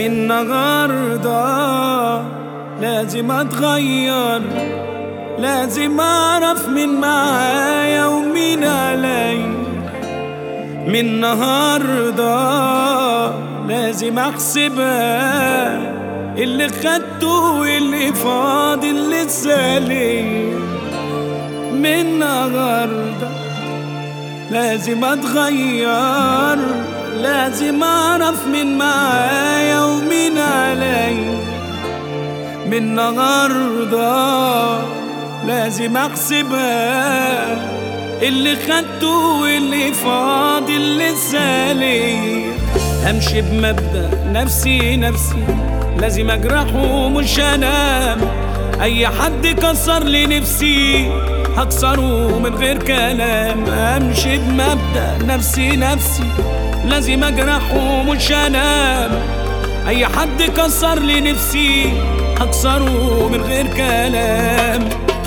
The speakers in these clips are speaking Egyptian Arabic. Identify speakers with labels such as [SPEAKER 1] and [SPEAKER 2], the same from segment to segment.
[SPEAKER 1] من النهاردة لازم اتغير لازم اعرف مين معايا ومين علي من النهاردة لازم احسبها اللي خدته واللي فاضل لسه ليا من النهارده لازم اتغير لازم اعرف مين معايا ومين علي من النهارده لازم احسبها اللي خدته واللي فاضل لسه ليا همشي بمبدأ نفسي نفسي لازم اجرحه مش انام اي حد كسر لي نفسي هكسره من غير كلام امشي بمبدأ نفسي نفسي لازم اجرحه مش انام اي حد كسر لي نفسي هكسره من غير كلام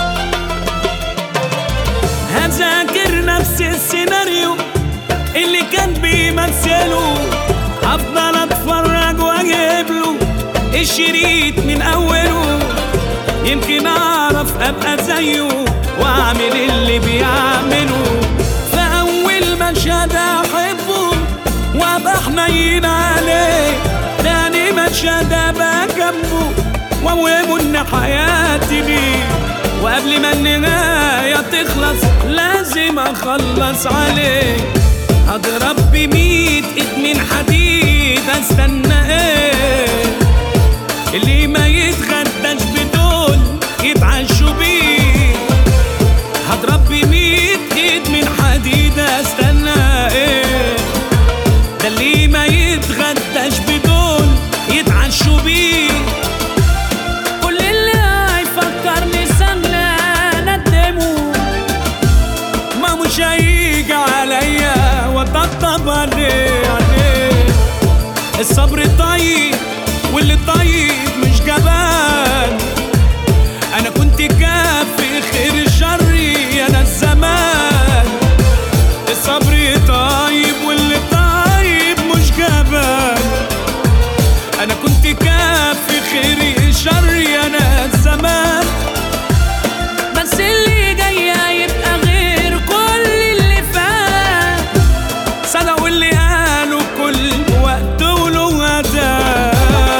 [SPEAKER 1] هذاكر نفس السيناريو اللي كان بيمثله هفضل اتفرج واجيب له الشريط من اوله يمكن اعرف ابقى زيه واعمل اللي بيعمله فاول مشهد احبه وابقى حنين عليه تاني مشهد ابقى جنبه واوهمه ان حياتي ليه وقبل ما النهاية تخلص لازم اخلص عليه هضرب بميت ايد من حديد استنى ايه اللي ما يتغداش بدول يتعشوا بيه هضرب بميت ايد من حديد استنى ايه ده اللي ما يتغداش بدول يتعشوا بيه كل اللي هيفكرني سنة ندمه ما مش هيجي عليا وطبطب عليه عليه الصبر طيب واللي طيب مش جبان انا كنت كافي خير شري انا الزمان الصبر طيب واللي طيب مش جبان انا كنت كافي خير شري انا الزمان بس اللي جاي هيبقى غير كل اللي فات صدقوا اللي قالوا كل وقت وله أداء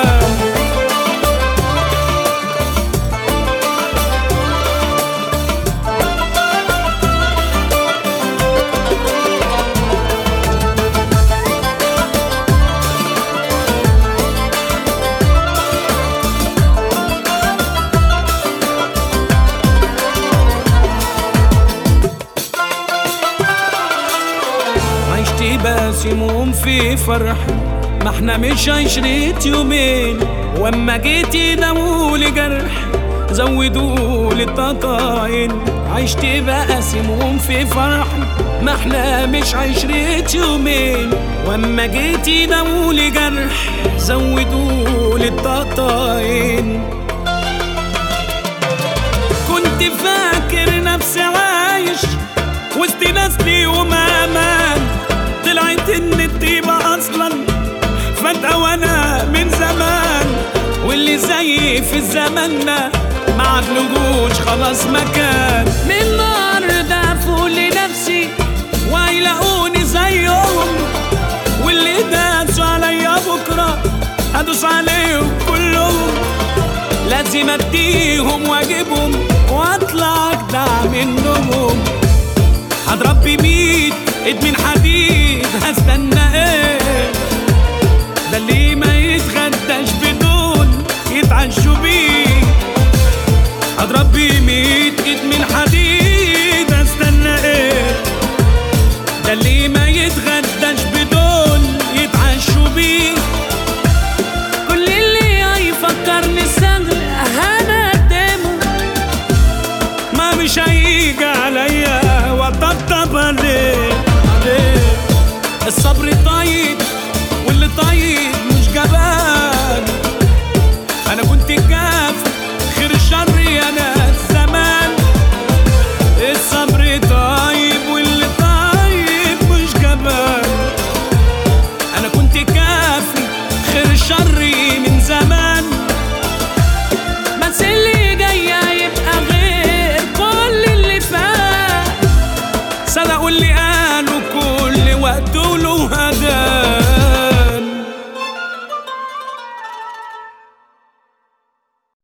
[SPEAKER 1] عشت باسمهم في فرح ما احنا مش عشرة يومين واما جيتي داولي جرح زودوا التطاين عشت بقاسمهم في فرح ما احنا مش عشرة يومين واما جيتي داولي جرح زودوا التطاين كنت فاكر نفسي عايش وسط ناس ليهم امان طلعت ان الطيبة اصلا فجأة وانا من زمان واللي زيي في الزمن ده ما عدلوش خلاص مكان من النهارده فوق لنفسي وهيلاقوني زيهم واللي داسوا عليا بكره هدوس عليهم كلهم لازم اديهم واجبهم واطلع اجدع منهم هضرب بميت ايد من حديد